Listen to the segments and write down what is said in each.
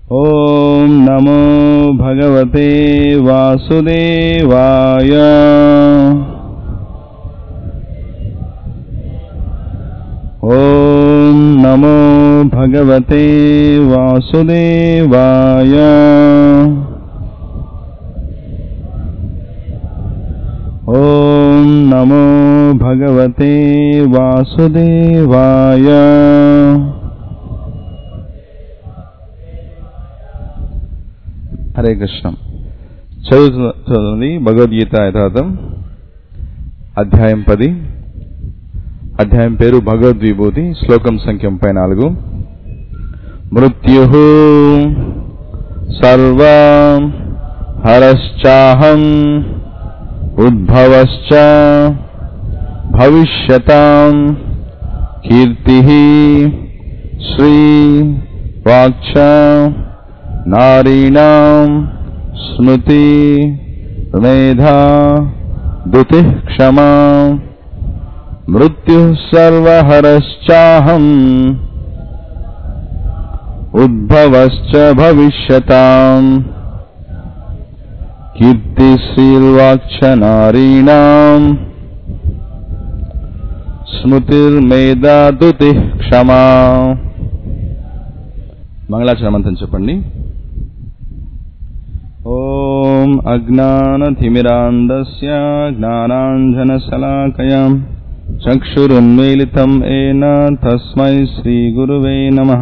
ॐ नमो भगवते वासुदेवाय ॐ नमो भगवते वासुदेवाय ॐ नमो भगवते वासुदेवाय హరే కృష్ణ చదువుతున్న చదువుతుంది భగవద్గీత యథార్థం అధ్యాయం పది అధ్యాయం పేరు భగవద్విభూతి శ్లోకం సంఖ్య ముప్పై నాలుగు మృత్యు సర్వ హరశ్చాహం ఉద్భవశ్చ భవిష్యతాం కీర్తి శ్రీ వాక్ష నారీణాం స్మృతి మేధా దుతి క్షమా మృత్యు సర్వహరశ్చాహం ఉద్భవశ్చ భవిష్యతాం కీర్తిశ్రీర్వాక్ష నారీణాం స్మృతిర్మేధా దుతి క్షమా మంగళాచరమంతం చెప్పండి ॐ अज्ञानतिमिरान्धस्य ज्ञानाञ्जनशलाकयां चक्षुरुन्मीलितम् येन तस्मै श्रीगुरुवे नमः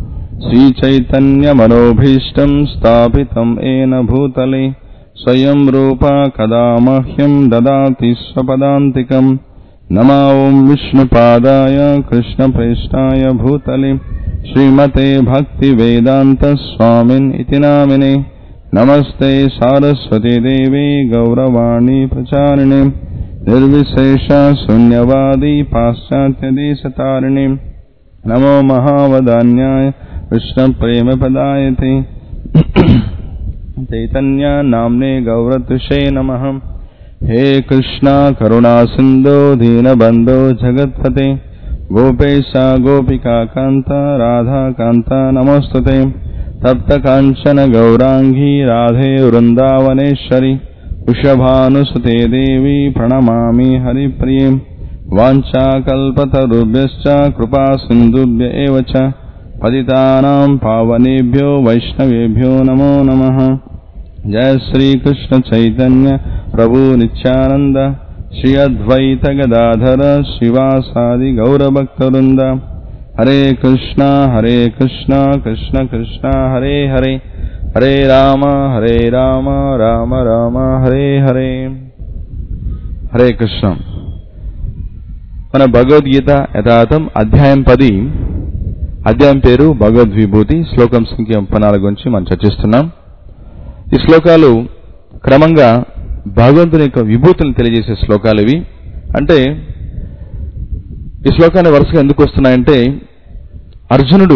श्रीचैतन्यमनोभीष्टम् स्थापितम् येन भूतले स्वयं रूपा कदा मह्यम् ददाति स्वपदान्तिकम् नमा ॐ विष्णुपादाय कृष्णप्रेष्ठाय भूतले श्रीमते भक्तिवेदान्तस्वामिन् इति नामिने नमस्ते सारस्वती देवी गौरवाणी प्रचारिणे निर्विशेष शून्यवादी पाश्चात्यदेशतारिणे नमो महावदान्याय कृष्णप्रेमपदायते चैतन्या नाम्ने गौरतुषे नमः हे कृष्णा करुणा सिन्धो दीनबन्धो जगत्पते गोपेशा गोपिकान्त राधाकान्त नमोऽस्तुते तप्तकाञ्चन गौराङ्गी राधे वृन्दावनेश्वरि वृषभानुसुते देवी प्रणमामि हरिप्रिये वाञ्छाकल्पतरुभ्यश्च कृपा सिन्धुभ्य एव च पतितानां पावनेभ्यो वैष्णवेभ्यो नमो नमः जय श्रीकृष्ण चैतन्य प्रभु नित्यानन्द श्री अद्वैत गदाधर शिवासादि गौरभक्तवृन्द हरे कृष्णा हरे कृष्णा कृष्ण कृष्ण हरे हरे हरे राम हरे राम राम राम हरे हरे హరే కృష్ణ మన భగవద్గీత యథార్థం అధ్యాయం పది అధ్యాయం పేరు భగవద్విభూతి శ్లోకం సంఖ్య ముప్పై నాలుగు గురించి మనం చర్చిస్తున్నాం ఈ శ్లోకాలు క్రమంగా భగవంతుని యొక్క విభూతిని తెలియజేసే శ్లోకాలు ఇవి అంటే ఈ శ్లోకాన్ని వరుసగా ఎందుకు వస్తున్నాయంటే అర్జునుడు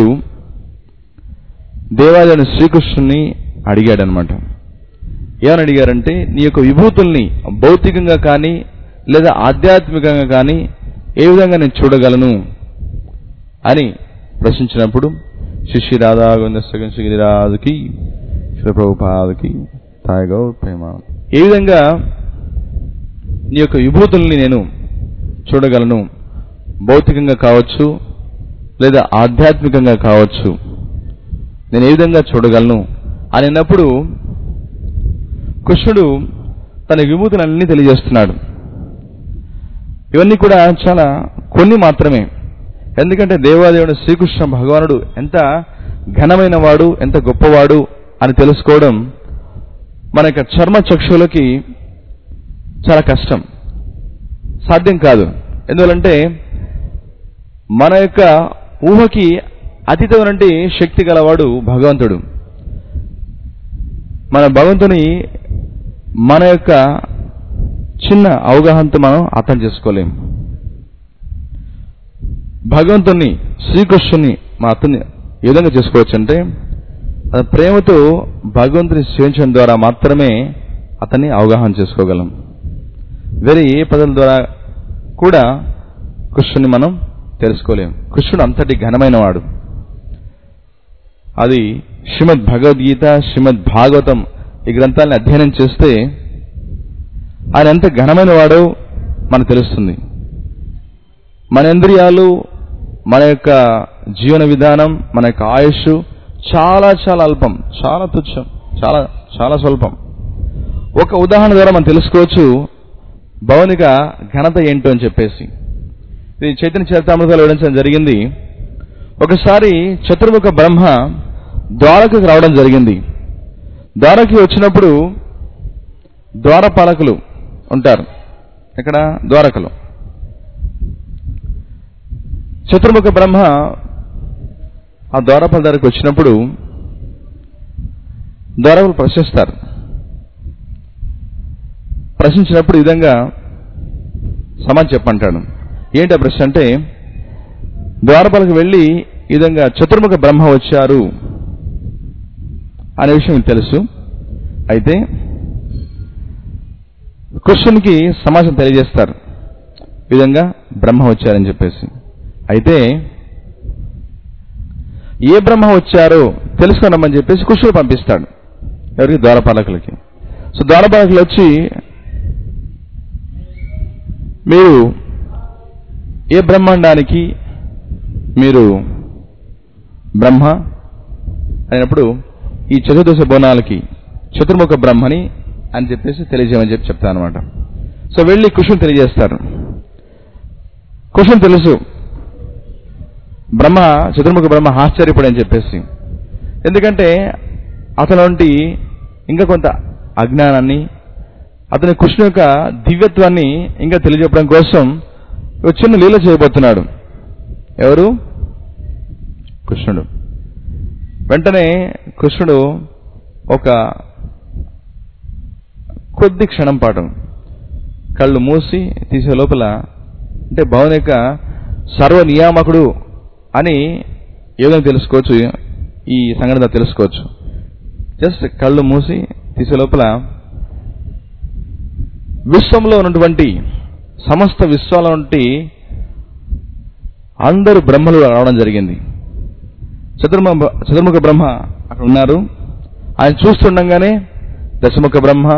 దేవాలయని శ్రీకృష్ణుని అడిగాడనమాట ఏమని అడిగారంటే నీ యొక్క విభూతుల్ని భౌతికంగా కానీ లేదా ఆధ్యాత్మికంగా కానీ ఏ విధంగా నేను చూడగలను అని ప్రశ్నించినప్పుడు శిష్య రాధా గిరిరాజుకి శ్రీప్రభుపాదుకి తాయగౌ ప్రేమ ఏ విధంగా నీ యొక్క విభూతుల్ని నేను చూడగలను భౌతికంగా కావచ్చు లేదా ఆధ్యాత్మికంగా కావచ్చు నేను ఏ విధంగా చూడగలను అని అన్నప్పుడు కృష్ణుడు తన విభూతులన్నీ తెలియజేస్తున్నాడు ఇవన్నీ కూడా చాలా కొన్ని మాత్రమే ఎందుకంటే దేవాదేవుడు శ్రీకృష్ణ భగవానుడు ఎంత ఘనమైన వాడు ఎంత గొప్పవాడు అని తెలుసుకోవడం మన యొక్క చర్మ చక్షులకి చాలా కష్టం సాధ్యం కాదు ఎందువలంటే మన యొక్క ఊహకి అతీతమైనటువంటి శక్తి గలవాడు భగవంతుడు మన భగవంతుని మన యొక్క చిన్న అవగాహనతో మనం అర్థం చేసుకోలేం భగవంతుని శ్రీకృష్ణుని మా అతన్ని ఏ విధంగా చేసుకోవచ్చు అంటే ప్రేమతో భగవంతుని సేవించడం ద్వారా మాత్రమే అతన్ని అవగాహన చేసుకోగలం వేరే ఏ పదం ద్వారా కూడా కృష్ణుని మనం తెలుసుకోలేం కృష్ణుడు అంతటి ఘనమైన వాడు అది శ్రీమద్ భగవద్గీత శ్రీమద్ భాగవతం ఈ గ్రంథాలను అధ్యయనం చేస్తే ఆయన ఎంత ఘనమైన వాడో మనకు తెలుస్తుంది మన ఇంద్రియాలు మన యొక్క జీవన విధానం మన యొక్క ఆయుష్ చాలా చాలా అల్పం చాలా తుచ్చం చాలా చాలా స్వల్పం ఒక ఉదాహరణ ద్వారా మనం తెలుసుకోవచ్చు భౌనిక ఘనత ఏంటో అని చెప్పేసి ఇది చైతన్య చరితామృతాలు వివరించడం జరిగింది ఒకసారి చతుర్ముఖ బ్రహ్మ ద్వారకకు రావడం జరిగింది ద్వారకి వచ్చినప్పుడు ద్వారపాలకులు ఉంటారు ఇక్కడ ద్వారకలు చతుర్ముఖ బ్రహ్మ ఆ ద్వారపాల దగ్గరకు వచ్చినప్పుడు ద్వారకులు ప్రశ్నిస్తారు ప్రశ్నించినప్పుడు ఈ విధంగా సమాజం చెప్పంటాడు ఏంటి ఆ ప్రశ్న అంటే ద్వారపాలకు వెళ్ళి ఈ విధంగా చతుర్ముఖ బ్రహ్మ వచ్చారు అనే విషయం మీకు తెలుసు అయితే కృష్ణునికి సమాజం తెలియజేస్తారు ఈ విధంగా బ్రహ్మ వచ్చారని చెప్పేసి అయితే ఏ బ్రహ్మ వచ్చారో తెలుసుకున్నామని చెప్పేసి కృష్ణుడు పంపిస్తాడు ఎవరికి ద్వారపాలకులకి సో ద్వారపాలకులు వచ్చి మీరు ఏ బ్రహ్మాండానికి మీరు బ్రహ్మ అయినప్పుడు ఈ చతుర్దశ బోనాలకి చతుర్ముఖ బ్రహ్మని అని చెప్పేసి తెలియజేయమని చెప్పి చెప్తాను అనమాట సో వెళ్ళి కృష్ణుడు తెలియజేస్తారు కృష్ణుడు తెలుసు బ్రహ్మ చతుర్ముఖ బ్రహ్మ ఆశ్చర్యపడి అని చెప్పేసి ఎందుకంటే అతనుంటి ఇంకా కొంత అజ్ఞానాన్ని అతని కృష్ణు యొక్క దివ్యత్వాన్ని ఇంకా తెలియజెప్పడం కోసం ఒక చిన్న లీల చేయబోతున్నాడు ఎవరు కృష్ణుడు వెంటనే కృష్ణుడు ఒక కొద్ది క్షణం పాటు కళ్ళు మూసి తీసే లోపల అంటే భవన్ యొక్క సర్వ నియామకుడు అని ఏదో తెలుసుకోవచ్చు ఈ సంఘటన తెలుసుకోవచ్చు జస్ట్ కళ్ళు మూసి తీసే లోపల విశ్వంలో ఉన్నటువంటి సమస్త విశ్వాల నుండి అందరు బ్రహ్మలు రావడం జరిగింది చతుర్మ చతుర్ముఖ బ్రహ్మ అక్కడ ఉన్నారు ఆయన చూస్తుండగానే దశముఖ బ్రహ్మ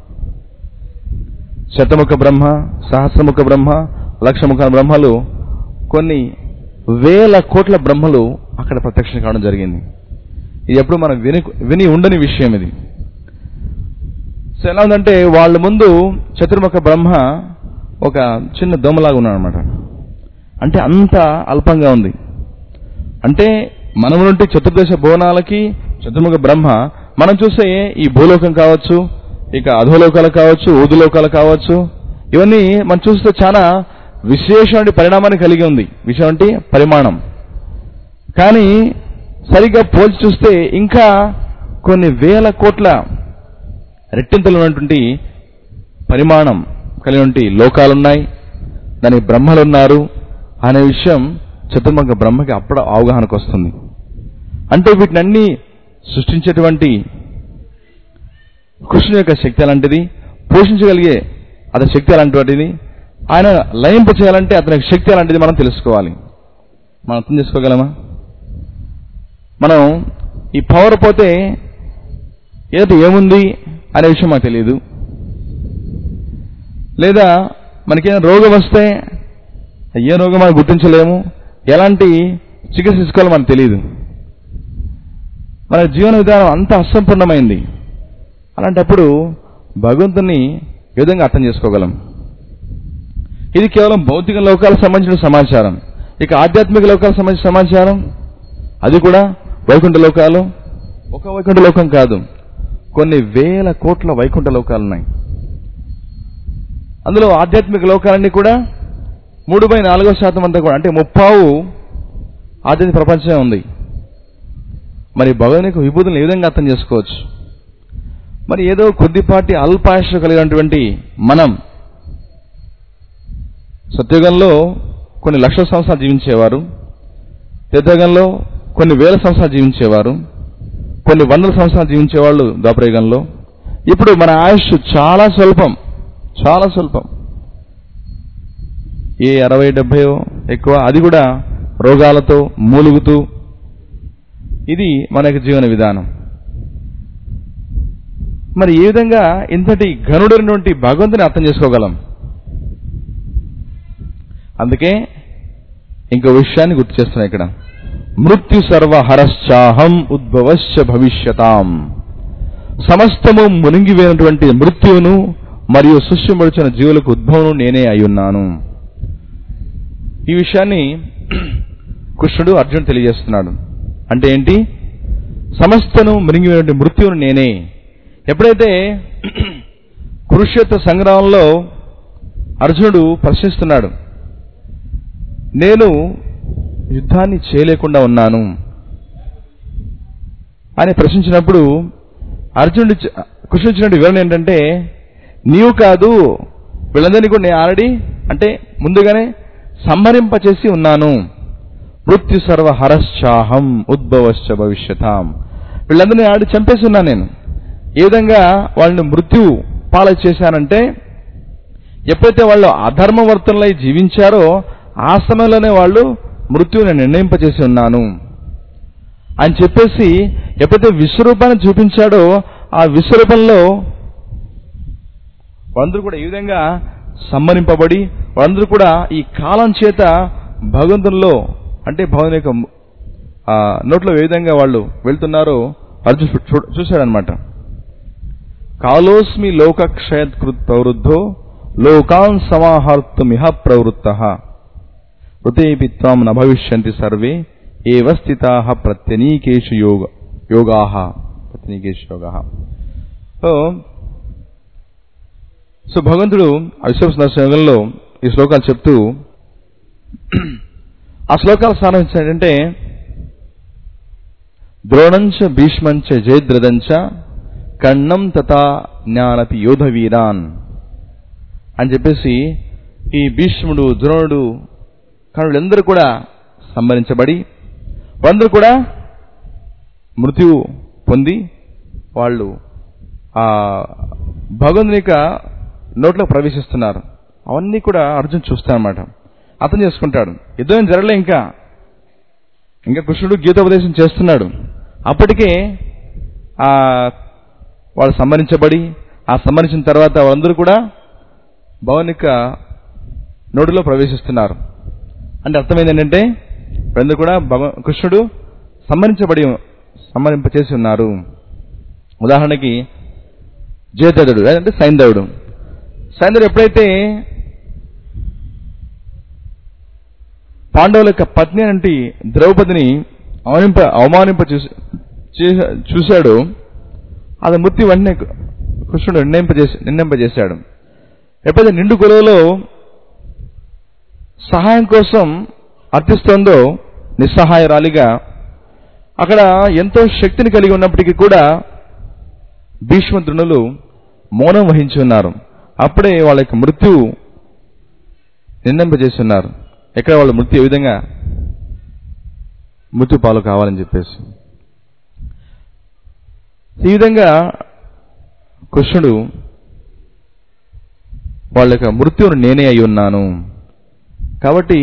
శతముఖ బ్రహ్మ సహస్రముఖ బ్రహ్మ లక్షముఖ బ్రహ్మలు కొన్ని వేల కోట్ల బ్రహ్మలు అక్కడ ప్రత్యక్షం కావడం జరిగింది ఇది ఎప్పుడు మనం విని విని ఉండని విషయం ఇది సో ఎలా ఉందంటే వాళ్ళ ముందు చతుర్ముఖ బ్రహ్మ ఒక చిన్న దోమలాగా ఉన్నాడు అనమాట అంటే అంత అల్పంగా ఉంది అంటే మనం నుండి చతుర్దశ భువనాలకి చతుర్ముఖ బ్రహ్మ మనం చూసే ఈ భూలోకం కావచ్చు ఇక అధోలోకాలు కావచ్చు ఊదులోకాలు కావచ్చు ఇవన్నీ మనం చూస్తే చాలా విశేషమైన పరిణామాన్ని కలిగి ఉంది విషయం అంటే పరిమాణం కానీ సరిగ్గా పోల్చి చూస్తే ఇంకా కొన్ని వేల కోట్ల రెట్టింతలు ఉన్నటువంటి పరిమాణం కలిగినటువంటి లోకాలున్నాయి దానికి బ్రహ్మలు ఉన్నారు అనే విషయం చతుర్ముఖ బ్రహ్మకి అప్పుడు అవగాహనకు వస్తుంది అంటే వీటిని అన్ని సృష్టించేటువంటి కృష్ణుని యొక్క శక్తి అలాంటిది పోషించగలిగే అతని శక్తి అలాంటిది ఆయన లయింప చేయాలంటే అతని యొక్క శక్తి అలాంటిది మనం తెలుసుకోవాలి మనం అర్థం చేసుకోగలమా మనం ఈ పవర్ పోతే ఏదో ఏముంది అనే విషయం మాకు తెలియదు లేదా మనకేమైనా రోగం వస్తే ఏ రోగం మనం గుర్తించలేము ఎలాంటి చికిత్స తీసుకోవాలో మనకు తెలియదు మన జీవన విధానం అంత అసంపూర్ణమైంది అలాంటప్పుడు భగవంతుని ఏ విధంగా అర్థం చేసుకోగలం ఇది కేవలం భౌతిక లోకాలకు సంబంధించిన సమాచారం ఇక ఆధ్యాత్మిక లోకాలకు సంబంధించిన సమాచారం అది కూడా వైకుంఠ లోకాలు ఒక వైకుంఠ లోకం కాదు కొన్ని వేల కోట్ల వైకుంఠ లోకాలు ఉన్నాయి అందులో ఆధ్యాత్మిక లోకాలన్నీ కూడా మూడు బై నాలుగో శాతం అంతా కూడా అంటే ముప్పావు ఆధ్యాత్మిక ప్రపంచమే ఉంది మరి భగవాన్ యొక్క విభూతులను ఏ విధంగా అర్థం చేసుకోవచ్చు మరి ఏదో కొద్దిపాటి అల్పాయుష కలిగినటువంటి మనం సత్యుగంలో కొన్ని లక్షల సంవత్సరాలు జీవించేవారు త్రేతాయుగంలో కొన్ని వేల సంవత్సరాలు జీవించేవారు కొన్ని వందల సంవత్సరాలు జీవించేవాళ్ళు ద్వాపరయుగంలో ఇప్పుడు మన ఆయుష్ చాలా స్వల్పం చాలా స్వల్పం ఏ అరవై డెబ్బై ఎక్కువ అది కూడా రోగాలతో మూలుగుతూ ఇది మన యొక్క జీవన విధానం మరి ఏ విధంగా ఇంతటి ఘనుడైనటువంటి భగవంతుని అర్థం చేసుకోగలం అందుకే ఇంకో విషయాన్ని గుర్తు చేస్తున్నా ఇక్కడ మృత్యు సర్వ హరశ్చాహం ఉద్భవశ్చ భవిష్యతాం సమస్తము మునిగిపోయినటువంటి మృత్యువును మరియు సృష్టింపడిచిన జీవులకు ఉద్భవను నేనే అయ్యున్నాను ఈ విషయాన్ని కృష్ణుడు అర్జున్ తెలియజేస్తున్నాడు అంటే ఏంటి సమస్తను మునిగిపోయినటువంటి మృత్యువును నేనే ఎప్పుడైతే కురుక్షేత్ర సంగ్రామంలో అర్జునుడు ప్రశ్నిస్తున్నాడు నేను యుద్ధాన్ని చేయలేకుండా ఉన్నాను అని ప్రశ్నించినప్పుడు అర్జునుడు ఇచ్చ- కృష్ణుడు ఇచ్చినట్టు వివరణ ఏంటంటే నీవు కాదు వీళ్ళందరినీ కూడా నేను ఆల్రెడీ అంటే ముందుగానే సంహరింపచేసి ఉన్నాను మృత్యు సర్వ హరశ్చాహం ఉద్భవశ్చ భవిష్యతాం వీళ్ళందరినీ ఆడి చంపేసి ఉన్నాను నేను ఏ విధంగా వాళ్ళని మృత్యు పాల చేశానంటే ఎప్పుడైతే వాళ్ళు అధర్మవర్తనలై జీవించారో ఆ సమయంలోనే వాళ్ళు మృత్యువుని నిర్ణయింపచేసి ఉన్నాను అని చెప్పేసి ఎప్పుడైతే విశ్వరూపాన్ని చూపించాడో ఆ విశ్వరూపంలో వాళ్ళందరూ కూడా ఈ విధంగా సంహరింపబడి వాళ్ళందరూ కూడా ఈ కాలం చేత భగవంతుల్లో అంటే భగవంతుని యొక్క ఆ, నోట్లో ఏ విధంగా వాళ్ళు వెళ్తున్నారో అర్జున్ చూ- చూశాడనమాట కాలోస్మి లోకక్షయత్కృత్ ప్రవృద్ధో లోకాన్ సమాహర్తుమిహ ప్రవృత్త హృదయపి త్వం న భవిష్యంతి సర్వే ఏవ స్థితా ప్రత్యనీకేషు యోగ యోగా ప్రత్యనీకేషు యోగా సో సో భగవంతుడు విశ్వసంలో ఈ శ్లోకాలు చెప్తూ ఆ శ్లోకాల సారం ఏంటంటే ద్రోణంచ భీష్మంచ జయద్రథంచ కర్ణం తథా జ్ఞానతి యోధవీరాన్ అని చెప్పేసి ఈ భీష్ముడు ద్రోణుడు కర్ణులందరూ కూడా సంహరించబడి వాళ్ళందరూ కూడా మృత్యు పొంది వాళ్ళు ఆ భగవంతుని యొక్క నోట్లో ప్రవేశిస్తున్నారు అవన్నీ కూడా అర్జున్ చూస్తానమాట అర్థం చేసుకుంటాడు యుద్ధం జరగలే ఇంకా ఇంకా కృష్ణుడు గీతోపదేశం చేస్తున్నాడు అప్పటికే ఆ వాళ్ళు సంహరించబడి ఆ సంహరించిన తర్వాత వాళ్ళందరూ కూడా భవన్ యొక్క నోటిలో ప్రవేశిస్తున్నారు అంటే అర్థమైంది ఏంటంటే వీళ్ళందరూ కూడా భగ కృష్ణుడు సంహరించబడి సంహరింప చేసి ఉన్నారు ఉదాహరణకి జయదడు అంటే సైంధవుడు సైంధవుడు ఎప్పుడైతే పాండవుల యొక్క పత్ని అంటే ద్రౌపదిని అవమానింప అవమానింప చూసి చేసా- చూశాడు అది మృత్యు వెంటనే కృష్ణుడు నిర్ణయింపజేసి నిర్ణయింపజేశాడు ఎప్పుడైతే నిండు గొడవలో సహాయం కోసం అర్థిస్తోందో నిస్సహాయరాలిగా అక్కడ ఎంతో శక్తిని కలిగి ఉన్నప్పటికీ కూడా భీష్మ ద్రోణులు మౌనం వహించి ఉన్నారు అప్పుడే వాళ్ళ యొక్క మృత్యు నిర్ణయింపజేసి ఉన్నారు ఎక్కడ వాళ్ళ మృత్యు ఏ విధంగా మృత్యు పాలు కావాలని చెప్పేసి ఈ విధంగా కృష్ణుడు వాళ్ళ యొక్క మృత్యువును నేనే అయి ఉన్నాను కాబట్టి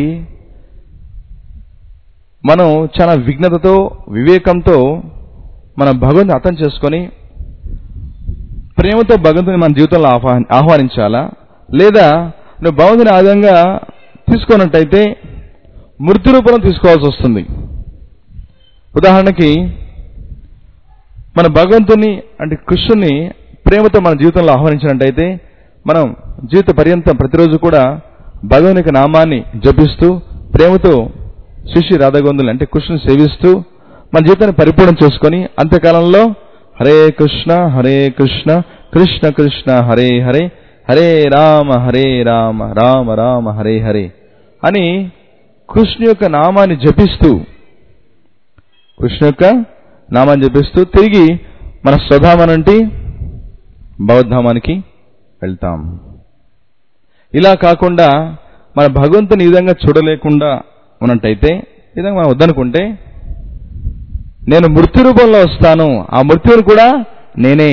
మనం చాలా విఘ్నతతో వివేకంతో మన భగవంతుని అర్థం చేసుకొని ప్రేమతో భగవంతుని మన జీవితంలో ఆహ్వాని ఆహ్వానించాలా లేదా నువ్వు భగవంతుని ఆ విధంగా తీసుకున్నట్టయితే మృత్యు రూపంలో తీసుకోవాల్సి వస్తుంది ఉదాహరణకి మన భగవంతుని అంటే కృష్ణుని ప్రేమతో మన జీవితంలో ఆహ్వానించినట్టయితే మనం జీవిత పర్యంతం ప్రతిరోజు కూడా భగవాన్ యొక్క నామాన్ని జపిస్తూ ప్రేమతో శిష్య రాధగోందులు అంటే కృష్ణుని సేవిస్తూ మన జీవితాన్ని పరిపూర్ణం చేసుకొని అంత్యకాలంలో హరే కృష్ణ హరే కృష్ణ కృష్ణ కృష్ణ హరే హరే హరే రామ హరే రామ రామ రామ హరే హరే అని కృష్ణు యొక్క నామాన్ని జపిస్తూ కృష్ణ యొక్క నామాన్ని జపిస్తూ తిరిగి మన స్వధామనంటి భగవద్ధామానికి వెళ్తాం ఇలా కాకుండా మన భగవంతుని ఈ విధంగా చూడలేకుండా ఉన్నట్టయితే ఈ విధంగా మనం వద్దనుకుంటే నేను మృత్యు రూపంలో వస్తాను ఆ మృత్యువును కూడా నేనే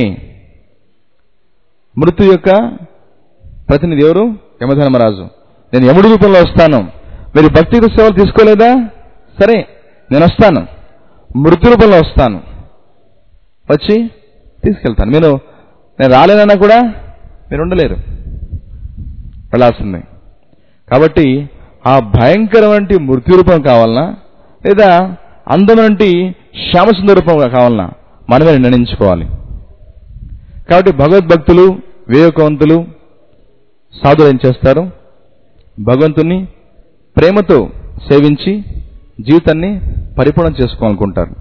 మృత్యు యొక్క ప్రతినిధి ఎవరు యమధర్మరాజు నేను యముడి రూపంలో వస్తాను మీరు భక్తియుత సేవలు తీసుకోలేదా సరే నేను వస్తాను మృతి రూపంలో వస్తాను వచ్చి తీసుకెళ్తాను మీరు నేను రాలేనన్నా కూడా మీరు ఉండలేరు వెళ్ళాల్సిందే కాబట్టి ఆ భయంకరమైన మృత్యు రూపం కావాలన్నా లేదా అందమైనటువంటి శ్యామసుందర రూపం కావాలన్నా మనమే నిర్ణయించుకోవాలి కాబట్టి భగవద్భక్తులు వివేకవంతులు సాధులు ఏం చేస్తారు భగవంతుని ప్రేమతో సేవించి జీవితాన్ని పరిపూర్ణం చేసుకోవాలనుకుంటారు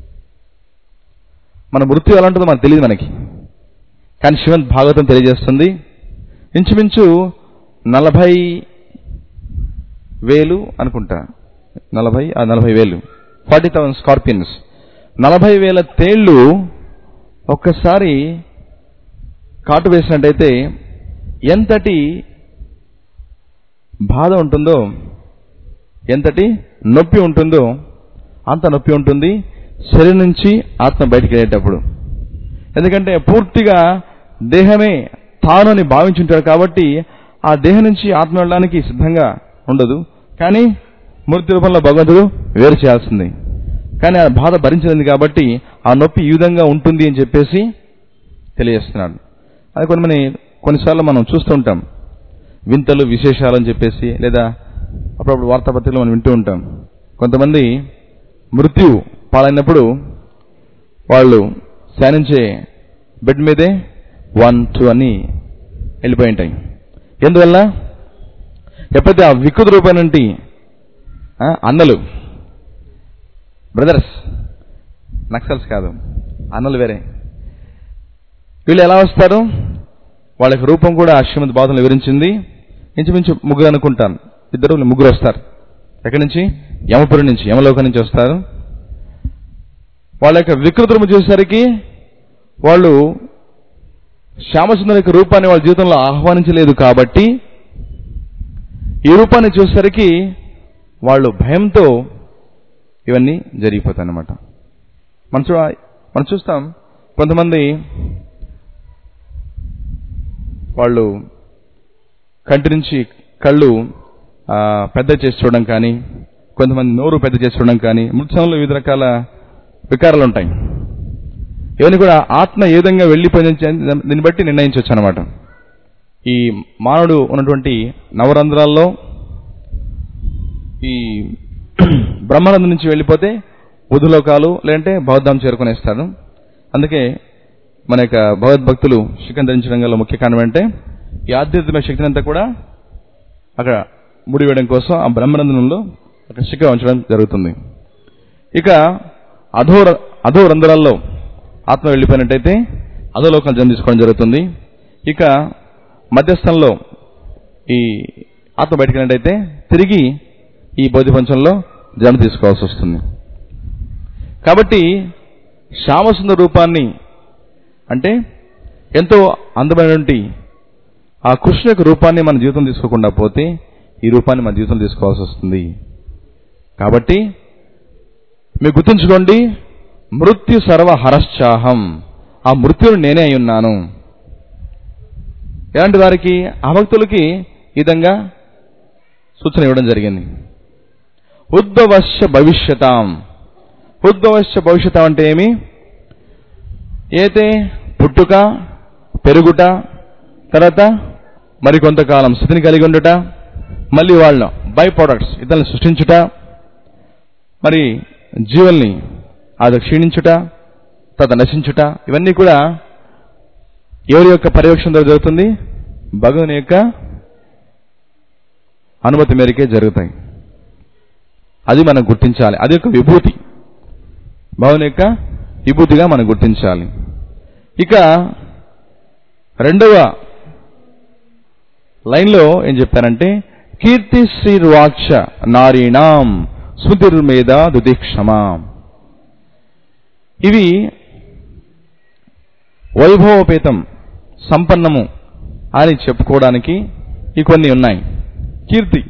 మన మృత్యు ఎలా ఉంటుందో మనకు తెలియదు మనకి కానీ శివన్ భాగవతం తెలియజేస్తుంది ఇంచుమించు నలభై వేలు అనుకుంటా నలభై ఆ నలభై వేలు ఫార్టీ థౌసండ్ స్కార్పియన్స్ నలభై వేల తేళ్లు ఒక్కసారి కాటు వేసినట్టయితే ఎంతటి బాధ ఉంటుందో ఎంతటి నొప్పి ఉంటుందో అంత నొప్పి ఉంటుంది శరీరం నుంచి ఆత్మ బయటికి వెళ్ళేటప్పుడు ఎందుకంటే పూర్తిగా దేహమే తాను అని భావించుంటాడు కాబట్టి ఆ దేహం నుంచి ఆత్మ వెళ్ళడానికి సిద్ధంగా ఉండదు కానీ మూర్తి రూపంలో భగవంతుడు వేరు చేయాల్సింది కానీ ఆ బాధ భరించలేదు కాబట్టి ఆ నొప్పి ఈ విధంగా ఉంటుంది అని చెప్పేసి తెలియజేస్తున్నాడు అది కొన్ని కొన్నిసార్లు మనం చూస్తూ ఉంటాం వింతలు విశేషాలు అని చెప్పేసి లేదా అప్పుడప్పుడు వార్తాపత్రికలు మనం వింటూ ఉంటాం కొంతమంది మృత్యు పాలైనప్పుడు వాళ్ళు శానించే బెడ్ మీదే వన్ టూ అని వెళ్ళిపోయి ఉంటాయి ఎందువల్ల ఎప్పుడైతే ఆ వికృత రూపాయనంటి అన్నలు బ్రదర్స్ నక్సల్స్ కాదు అన్నలు వేరే వీళ్ళు ఎలా వస్తారు వాళ్ళ యొక్క రూపం కూడా శ్రీమద్ బాధను వివరించింది ఇంచుమించు ముగ్గురు అనుకుంటాను ఇద్దరు ముగ్గురు వస్తారు ఎక్కడి నుంచి యమపురి నుంచి యమలోకం నుంచి వస్తారు వాళ్ళ యొక్క వికృత రూపం చూసేసరికి వాళ్ళు శ్యామసుందరి యొక్క రూపాన్ని వాళ్ళ జీవితంలో ఆహ్వానించలేదు కాబట్టి ఈ రూపాన్ని చూసేసరికి వాళ్ళు భయంతో ఇవన్నీ జరిగిపోతాయి అన్నమాట మనం చూ మనం చూస్తాం కొంతమంది వాళ్ళు కంటి నుంచి కళ్ళు ఆ, పెద్ద చేసి చూడడం కానీ కొంతమంది నోరు పెద్ద చేసి చూడడం కానీ మృత్సంలో వివిధ రకాల వికారాలు ఉంటాయి ఇవన్నీ కూడా ఆత్మ ఏ విధంగా వెళ్ళిపోయింది దీన్ని బట్టి నిర్ణయించవచ్చు అనమాట ఈ మానవుడు ఉన్నటువంటి నవరంధ్రాల్లో ఈ బ్రహ్మానందం నుంచి వెళ్ళిపోతే బుధులోకాలు లేదంటే బౌద్ధం చేరుకునేస్తాడు అందుకే మన యొక్క భగవద్భక్తులు శిఖం ధరించడం గల ముఖ్య కారణం అంటే ఈ ఆధ్యాత్మిక శక్తిని అంతా కూడా అక్కడ ముడివేయడం కోసం ఆ బ్రహ్మరంధ్రంలో అక్కడ శిఖ ఉంచడం జరుగుతుంది ఇక అధో అధో రంధ్రాల్లో ఆత్మ వెళ్ళిపోయినట్టయితే అధోలోకం జన్మ తీసుకోవడం జరుగుతుంది ఇక మధ్యస్థంలో ఈ ఆత్మ బయటకు వెళ్ళినట్టయితే తిరిగి ఈ బౌద్ధ పంచంలో జన్మ తీసుకోవాల్సి వస్తుంది కాబట్టి శ్యామసుందర రూపాన్ని అంటే ఎంతో అందమైనటువంటి ఆ కృష్ణ యొక్క రూపాన్ని మన జీవితం తీసుకోకుండా పోతే ఈ రూపాన్ని మన జీవితం తీసుకోవాల్సి వస్తుంది కాబట్టి మీరు గుర్తుంచుకోండి మృత్యు సర్వ హరశ్చాహం ఆ మృత్యుని నేనే అయి ఉన్నాను ఇలాంటి వారికి ఆ భక్తులకి ఈ విధంగా సూచన ఇవ్వడం జరిగింది ఉద్భవశ్య భవిష్యతాం ఉద్భవశ్య భవిష్యతం అంటే ఏమి అయితే పుట్టుక పెరుగుట తర్వాత మరి కొంతకాలం స్థితిని కలిగి ఉండుట మళ్ళీ వాళ్ళ బై ప్రొడక్ట్స్ ఇతరులను సృష్టించుట మరి జీవుల్ని అది క్షీణించుట తర్వాత నశించుట ఇవన్నీ కూడా ఎవరి యొక్క పర్యవేక్షణ ద్వారా జరుగుతుంది భగవాన్ యొక్క అనుమతి మేరకే జరుగుతాయి అది మనం గుర్తించాలి అది ఒక విభూతి భగవాన్ యొక్క విభూతిగా మనం గుర్తించాలి ఇక రెండవ లైన్లో ఏం చెప్పారంటే కీర్తి శ్రీర్వాక్ష నారీణాం స్మృతిర్మేధ దుదిక్షమా ఇవి వైభవోపేతం సంపన్నము అని చెప్పుకోవడానికి ఈ కొన్ని ఉన్నాయి కీర్తి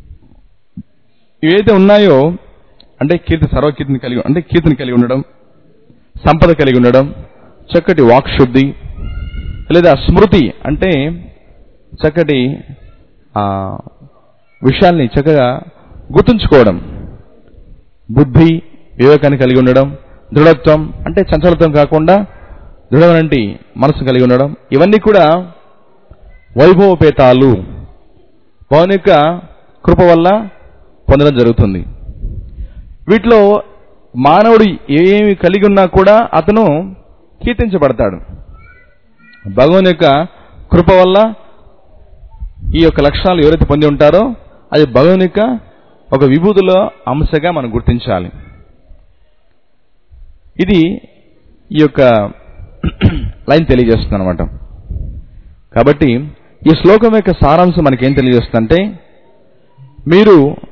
ఇవైతే ఉన్నాయో అంటే కీర్తి సర్వకీర్తిని కలిగి అంటే కీర్తిని కలిగి ఉండడం సంపద కలిగి ఉండడం చక్కటి వాక్శుద్ధి లేదా స్మృతి అంటే చక్కటి ఆ, విషయాల్ని చక్కగా గుర్తుంచుకోవడం బుద్ధి వివేకాన్ని కలిగి ఉండడం దృఢత్వం అంటే చంచలత్వం కాకుండా దృఢమైనటువంటి మనసు కలిగి ఉండడం ఇవన్నీ కూడా వైభవపేతాలు భవన్ యొక్క కృప వల్ల పొందడం జరుగుతుంది వీటిలో మానవుడు ఏమి కలిగి ఉన్నా కూడా అతను కీర్తించబడతాడు భగవాన్ యొక్క కృప వల్ల ఈ యొక్క లక్షణాలు ఎవరైతే పొంది ఉంటారో అది భగవాన్ యొక్క ఒక విభూతిలో అంశగా మనం గుర్తించాలి ఇది ఈ యొక్క లైన్ తెలియజేస్తుంది అనమాట కాబట్టి ఈ శ్లోకం యొక్క సారాంశం మనకేం తెలియజేస్తుందంటే మీరు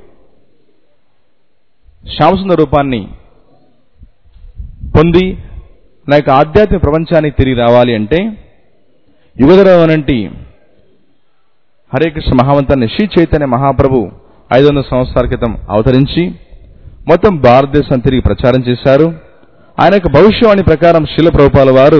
శ్యామసుందర రూపాన్ని పొంది నా యొక్క ఆధ్యాత్మిక ప్రపంచానికి తిరిగి రావాలి అంటే యుగధరవనంటి హరే కృష్ణ మహావంతాన్ని శ్రీ చైతన్య మహాప్రభు ఐదు వందల సంవత్సరాల క్రితం అవతరించి మొత్తం భారతదేశం తిరిగి ప్రచారం చేశారు ఆయన యొక్క భవిష్యవాణి ప్రకారం శిల ప్రభుపాల వారు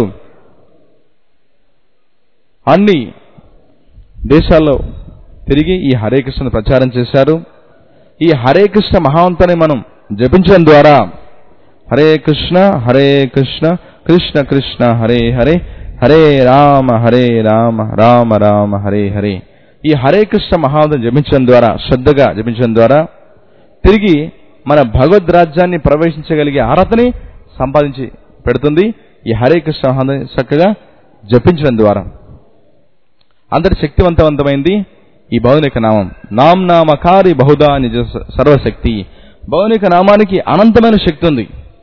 అన్ని దేశాల్లో తిరిగి ఈ హరే కృష్ణను ప్రచారం చేశారు ఈ హరే కృష్ణ మహావంతాన్ని మనం జపించడం ద్వారా హరే కృష్ణ హరే కృష్ణ కృష్ణ కృష్ణ హరే హరే హరే రామ హరే రామ రామ రామ హరే హరే ఈ హరే కృష్ణ మహావంతం జపించడం ద్వారా శ్రద్ధగా జపించడం ద్వారా తిరిగి మన భగవద్ రాజ్యాన్ని ప్రవేశించగలిగే అర్హతని సంపాదించి పెడుతుంది ఈ హరే కృష్ణ మహావంతం చక్కగా జపించడం ద్వారా అంతటి శక్తివంతవంతమైంది ఈ భౌనిక నామం నామ్ నామకారి బహుదా నిజ సర్వశక్తి భౌనిక నామానికి అనంతమైన శక్తి ఉంది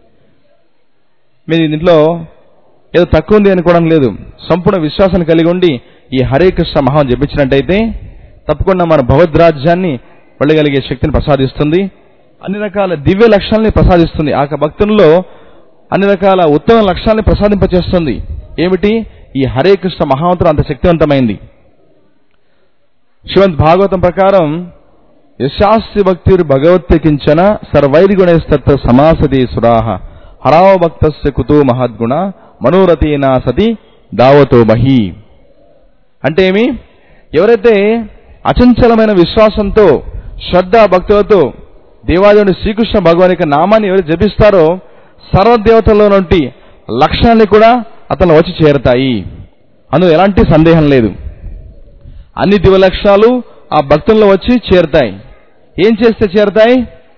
మీరు దీంట్లో ఏదో తక్కువ ఉంది అనుకోవడం లేదు సంపూర్ణ విశ్వాసాన్ని కలిగి ఉండి ఈ హరే కృష్ణ మహాన్ జపించినట్టయితే తప్పకుండా మన భగవద్రాజ్యాన్ని వెళ్ళగలిగే శక్తిని ప్రసాదిస్తుంది అన్ని రకాల దివ్య లక్షణాలని ప్రసాదిస్తుంది ఆ యొక్క భక్తుల్లో అన్ని రకాల ఉత్తమ లక్షణాలని ప్రసాదింపచేస్తుంది ఏమిటి ఈ హరే కృష్ణ మహామంత్రం అంత శక్తివంతమైంది శ్రీమంత్ భాగవతం ప్రకారం యశాస్తి భక్తిర్ భగవత్య కించన సర్వైర్గుణైస్తత్ర సమాసతి సురాహ హరావ భక్తస్య కుతో మహద్గుణ మనోరథేనా సతి దావతో మహి అంటే ఏమి ఎవరైతే అచంచలమైన విశ్వాసంతో శ్రద్ధ భక్తులతో దేవాదేవుని శ్రీకృష్ణ భగవాన్ యొక్క నామాన్ని ఎవరు జపిస్తారో సర్వదేవతల్లో నుండి లక్షణాన్ని కూడా అతను వచ్చి చేరతాయి అందులో ఎలాంటి సందేహం లేదు అన్ని దివ లక్షణాలు ఆ భక్తుల్లో వచ్చి చేరుతాయి ఏం చేస్తే చేరుతాయి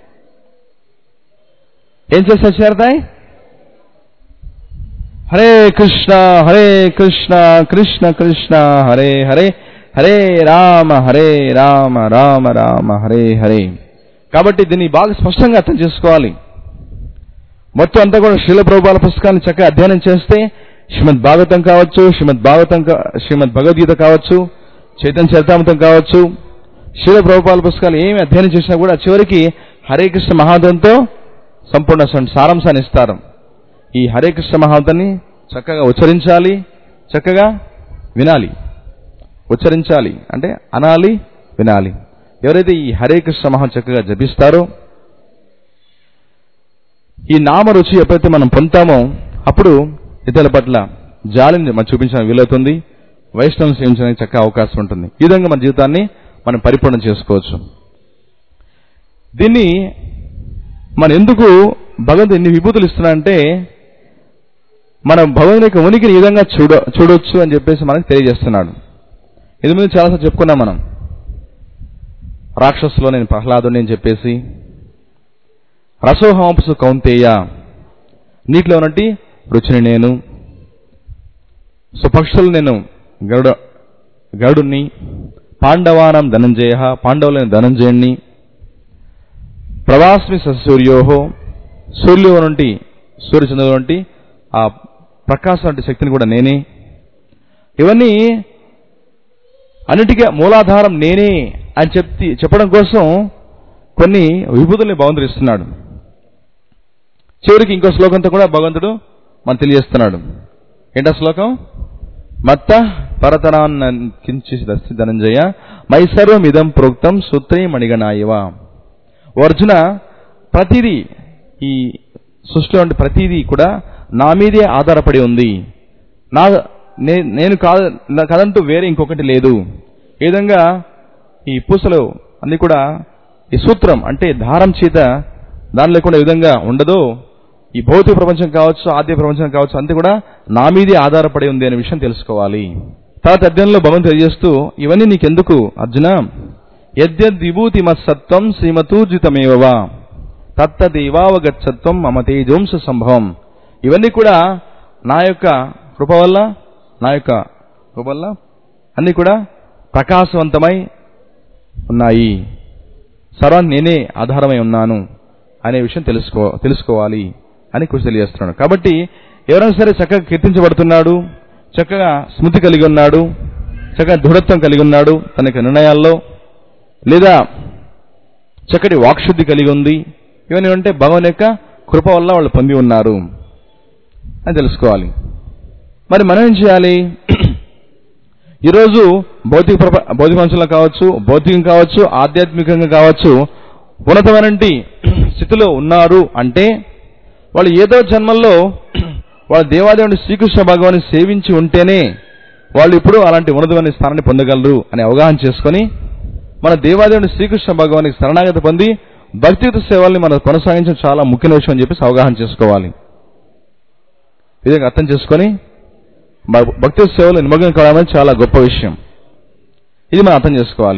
ఏం చేస్తే చేరుతాయి హరే కృష్ణ హరే కృష్ణ కృష్ణ కృష్ణ హరే హరే హరే రామ హరే రామ రామ రామ హరే హరే కాబట్టి దీన్ని బాగా స్పష్టంగా అర్థం చేసుకోవాలి మొత్తం అంతా కూడా శీల ప్రభుపాల పుస్తకాన్ని చక్కగా అధ్యయనం చేస్తే శ్రీమద్ భాగవతం కావచ్చు శ్రీమద్ భాగవతం కా- శ్రీమద్ భగవద్గీత కావచ్చు చైతన్య చరితామృతం కావచ్చు శీల ప్రభుపాల పుస్తకాలు ఏమి అధ్యయనం చేసినా కూడా చివరికి హరే కృష్ణ మహాదంతో సంపూర్ణ స- సారాంశాన్ని ఇస్తారు ఈ హరే కృష్ణ మహాదంని చక్కగా ఉచ్చరించాలి చక్కగా వినాలి ఉచ్చరించాలి అంటే అనాలి వినాలి ఎవరైతే ఈ హరే కృష్ణ మహా చక్కగా జపిస్తారో ఈ నామ రుచి ఎప్పుడైతే మనం పొందుతామో అప్పుడు ఇతరుల పట్ల జాలిని మనం చూపించడానికి వీలవుతుంది వైష్ణవం సేవించడానికి చక్కగా అవకాశం ఉంటుంది ఈ విధంగా మన జీవితాన్ని మనం పరిపూర్ణం చేసుకోవచ్చు దీన్ని మనం ఎందుకు భగవంతుడు ఎన్ని విభూతులు ఇస్తున్నాడంటే మనం భగవంతుని యొక్క ఉనికిని ఈ విధంగా చూడ చూడొచ్చు అని చెప్పేసి మనకు తెలియజేస్తున్నాడు ఇది మీద చాలాసార్లు చెప్పుకున్నాం మనం రాక్షసులో నేను ప్రహ్లాదుని అని చెప్పేసి రసోహంసు కౌంతేయ నీటిలో ఉన్నట్టి రుచిని నేను సుపక్షులు నేను గరుడ గరుడుని పాండవానం ధనంజయ పాండవులైన ధనంజయుణ్ణి ప్రవాస్మి సూర్యోహో సూర్యుడు నుండి సూర్యచంద్రుడు నుండి ఆ ప్రకాశం వంటి శక్తిని కూడా నేనే ఇవన్నీ అన్నిటికీ మూలాధారం నేనే అని చెప్తి చెప్పడం కోసం కొన్ని విభూతుల్ని భగవంతుడు ఇస్తున్నాడు చివరికి ఇంకో శ్లోకంతో కూడా భగవంతుడు మనం తెలియజేస్తున్నాడు ఏంటా శ్లోకం మత్త పరతనాన్న కించి దస్తి ధనంజయ మైసర్వం ఇదం ప్రోక్తం సూత్రే మణిగణాయవ ఓ అర్జున ప్రతిదీ ఈ సృష్టిలో ఉండే ప్రతిదీ కూడా నా మీదే ఆధారపడి ఉంది నా నే- నేను కాదు నా కదంటూ వేరే ఇంకొకటి లేదు ఈ విధంగా ఈ పూసలు అన్ని కూడా ఈ సూత్రం అంటే దారం చేత దాని లేకుండా ఈ విధంగా ఉండదో ఈ భౌతిక ప్రపంచం కావచ్చు ఆధ్య ప్రపంచం కావచ్చు అంతే కూడా నా మీదే ఆధారపడి ఉంది అనే విషయం తెలుసుకోవాలి తర్వాత అధ్యయనంలో భగవంతుడు తెలియజేస్తూ ఇవన్నీ నీకెందుకు అర్జున యద్యద్ విభూతి మత్సత్వం శ్రీమతూర్జితమేవవా తత్తదేవావగచ్చత్వం మమ తేజోంస సంభవం ఇవన్నీ కూడా నా యొక్క కృప వల్ల నా యొక్క కృప వల్ల అన్నీ కూడా ప్రకాశవంతమై ఉన్నాయి సర్వాన్ని నేనే ఆధారమై ఉన్నాను అనే విషయం తెలుసుకో తెలుసుకోవాలి అని కృషి తెలియజేస్తున్నాడు కాబట్టి ఎవరైనా సరే చక్కగా కీర్తించబడుతున్నాడు చక్కగా స్మృతి కలిగి ఉన్నాడు చక్కగా దృఢత్వం కలిగి ఉన్నాడు తన యొక్క నిర్ణయాల్లో లేదా చక్కటి వాక్శుద్ధి కలిగి ఉంది ఇవన్నీ అంటే భగవాన్ యొక్క కృప వల్ల వాళ్ళు పొంది ఉన్నారు అని తెలుసుకోవాలి మరి మనం ఏం చేయాలి ఈరోజు భౌతిక ప్రప భౌతిక ప్రపంచంలో కావచ్చు భౌతికం కావచ్చు ఆధ్యాత్మికంగా కావచ్చు ఉన్నతమైన స్థితిలో ఉన్నారు అంటే వాళ్ళు ఏదో జన్మల్లో వాళ్ళ దేవాదేవుని శ్రీకృష్ణ భగవాన్ని సేవించి ఉంటేనే వాళ్ళు ఇప్పుడు అలాంటి ఉన్నతమైన స్థానాన్ని పొందగలరు అని అవగాహన చేసుకొని మన దేవాదేవుని శ్రీకృష్ణ భగవానికి శరణాగతి పొంది భక్తియుత సేవల్ని మనం కొనసాగించడం చాలా ముఖ్యమైన విషయం అని చెప్పేసి అవగాహన చేసుకోవాలి ఈ విధంగా అర్థం చేసుకొని భ- భక్తి సేవలో నిమగ్నం కావడం అనేది చాలా గొప్ప విషయం ఇది మనం అర్థం చేసుకోవాలి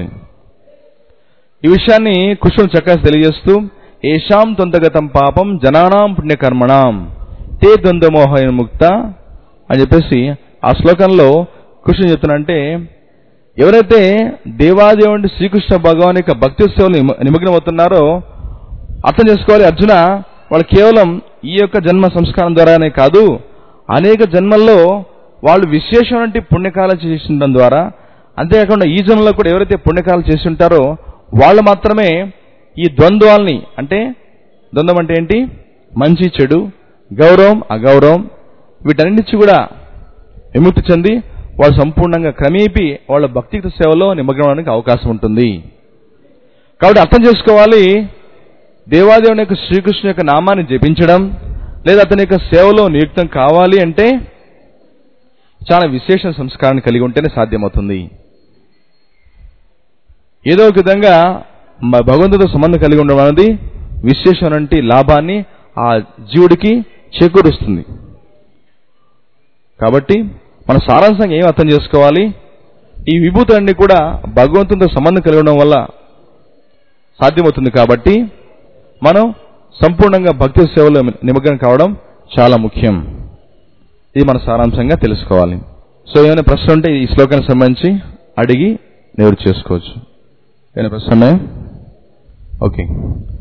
ఈ విషయాన్ని కృష్ణుడు చక్కగా తెలియజేస్తూ ఏషాం తొందగతం పాపం జనానాం పుణ్యకర్మణాం తే ద్వంద్వమోహ ముక్త అని చెప్పేసి ఆ శ్లోకంలో కృష్ణుడు చెప్తున్నాడంటే ఎవరైతే దేవాదేవుడి శ్రీకృష్ణ భగవాన్ యొక్క భక్తి సేవలు నిమ- నిమగ్నం అవుతున్నారో అర్థం చేసుకోవాలి అర్జున వాళ్ళు కేవలం ఈ యొక్క జన్మ సంస్కారం ద్వారానే కాదు అనేక జన్మల్లో వాళ్ళు విశేషమైన పుణ్యకాలం చేసిన ద్వారా అంతేకాకుండా ఈ జన్మలో కూడా ఎవరైతే పుణ్యకాలం చేసి ఉంటారో వాళ్ళు మాత్రమే ఈ ద్వంద్వాల్ని అంటే ద్వంద్వం అంటే ఏంటి మంచి చెడు గౌరవం అగౌరవం వీటన్నిటి కూడా విముక్తి చెంది వాళ్ళు సంపూర్ణంగా క్రమేపీ వాళ్ళ భక్తియుత సేవలో నిమగ్నడానికి అవకాశం ఉంటుంది కాబట్టి అర్థం చేసుకోవాలి దేవాదేవుని యొక్క శ్రీకృష్ణ యొక్క నామాన్ని జపించడం లేదా అతని యొక్క సేవలో నియుక్తం కావాలి అంటే చాలా విశేష సంస్కారాన్ని కలిగి ఉంటేనే సాధ్యమవుతుంది ఏదో ఒక విధంగా మ- భగవంతుడితో సంబంధం కలిగి ఉండడం అనేది విశేషమైన లాభాన్ని ఆ జీవుడికి చేకూరుస్తుంది కాబట్టి మన సారాంశంగా ఏం అర్థం చేసుకోవాలి ఈ విభూతులన్నీ కూడా భగవంతునితో సంబంధం కలిగి ఉండడం వల్ల సాధ్యమవుతుంది కాబట్టి మనం సంపూర్ణంగా భక్తి సేవలో నిమగ్నం కావడం చాలా ముఖ్యం ఇది మన సారాంశంగా తెలుసుకోవాలి సో ఏమైనా ప్రశ్న ఉంటే ఈ శ్లోకానికి సంబంధించి అడిగి నివృత్తి చేసుకోవచ్చు ఏమైనా ప్రశ్న ఉన్నాయా ఓకే